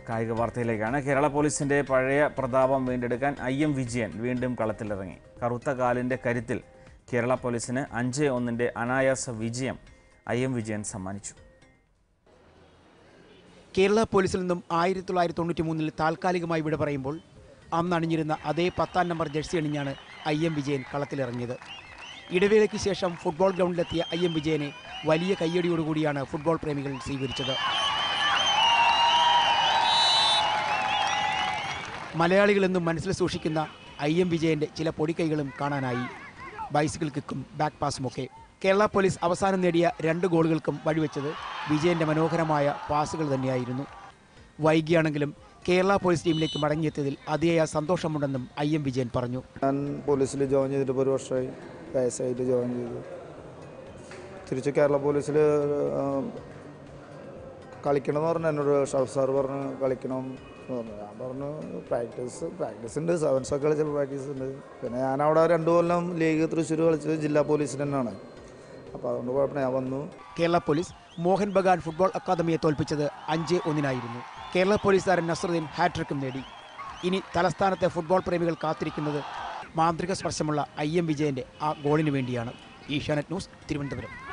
കായിക വാർത്തയിലേക്കാണ് കേരള പോലീസിന്റെ പഴയ പ്രതാപം വീണ്ടെടുക്കാൻ ഐ എം വിജയൻ വീണ്ടും കളത്തിലിറങ്ങി കറുത്ത കാലിന്റെ കരുത്തിൽ കേരള പോലീസിന് അഞ്ച് ഒന്നിന്റെ അനായാസ വിജയം ഐ എം വിജയൻ സമ്മാനിച്ചു കേരള പോലീസിൽ നിന്നും ആയിരത്തി തൊള്ളായിരത്തി തൊണ്ണൂറ്റി മൂന്നിൽ താൽക്കാലികമായി വിട പറയുമ്പോൾ അന്ന് അണിഞ്ഞിരുന്ന അതേ പത്താം നമ്പർ ജേഴ്സി അണിഞ്ഞാണ് ഐ എം വിജയൻ കളത്തിലിറങ്ങിയത് ഇടവേളയ്ക്ക് ശേഷം ഫുട്ബോൾ ഗ്രൗണ്ടിലെത്തിയ ഐ എം വിജയനെ വലിയ കയ്യടിയോടുകൂടിയാണ് ഫുട്ബോൾ പ്രേമികൾ സ്വീകരിച്ചത് മലയാളികളെന്നും മനസ്സിൽ സൂക്ഷിക്കുന്ന ഐ എം വിജയന്റെ ചില പൊടിക്കൈകളും കാണാനായി ബൈസിക്കിൾ കിക്കും ബാക്ക് പാസുമൊക്കെ കേരള പോലീസ് അവസാനം നേടിയ രണ്ട് ഗോളുകൾക്കും വഴിവെച്ചത് വിജയന്റെ മനോഹരമായ പാസുകൾ തന്നെയായിരുന്നു വൈകിയാണെങ്കിലും കേരള പോലീസ് ടീമിലേക്ക് മടങ്ങിയെത്തിയതിൽ അതിയായ സന്തോഷമുണ്ടെന്നും ഐ എം വിജയൻ പറഞ്ഞു ഞാൻ പോലീസിൽ ജോയിൻ ചെയ്തിട്ട് ഇപ്പോൾ ഒരു വർഷമായി വയസ്സായിട്ട് ജോയിൻ ചെയ്തു തിരിച്ച് കേരള പോലീസിൽ കളിക്കണമെന്ന് പറഞ്ഞു എന്നോട് ഷഫ് സാർ പറഞ്ഞു കളിക്കണം എന്ന് പറഞ്ഞു ഞാൻ പറഞ്ഞു പ്രാക്ടീസ് പ്രാക്ടീസ് ഉണ്ട് സെവൻസൊക്കെ കളിച്ചപ്പോൾ പ്രാക്ടീസ് ഉണ്ട് പിന്നെ ഞാൻ അവിടെ രണ്ട് കൊല്ലം ലീഗ് തൃശ്ശൂർ കളിച്ചത് ജില്ലാ പോലീസിൽ തന്നെയാണ് അപ്പോൾ അതുകൊണ്ട് കുഴപ്പമില്ല ഞാൻ വന്നു കേരള പോലീസ് മോഹൻ ബഗാൻ ഫുട്ബോൾ അക്കാദമിയെ തോൽപ്പിച്ചത് അഞ്ച് ഒന്നിനായിരുന്നു കേരള പോലീസ് താരൻ നസറുദ്ദീൻ ഹാട്രിക്കും നേടി ഇനി തലസ്ഥാനത്തെ ഫുട്ബോൾ പ്രേമികൾ കാത്തിരിക്കുന്നത് മാന്ത്രിക സ്പർശമുള്ള ഐ എം വിജയന്റെ ആ ഗോളിന് വേണ്ടിയാണ് ഏഷ്യാനെറ്റ് ന്യൂസ് തിരുവനന്തപുരം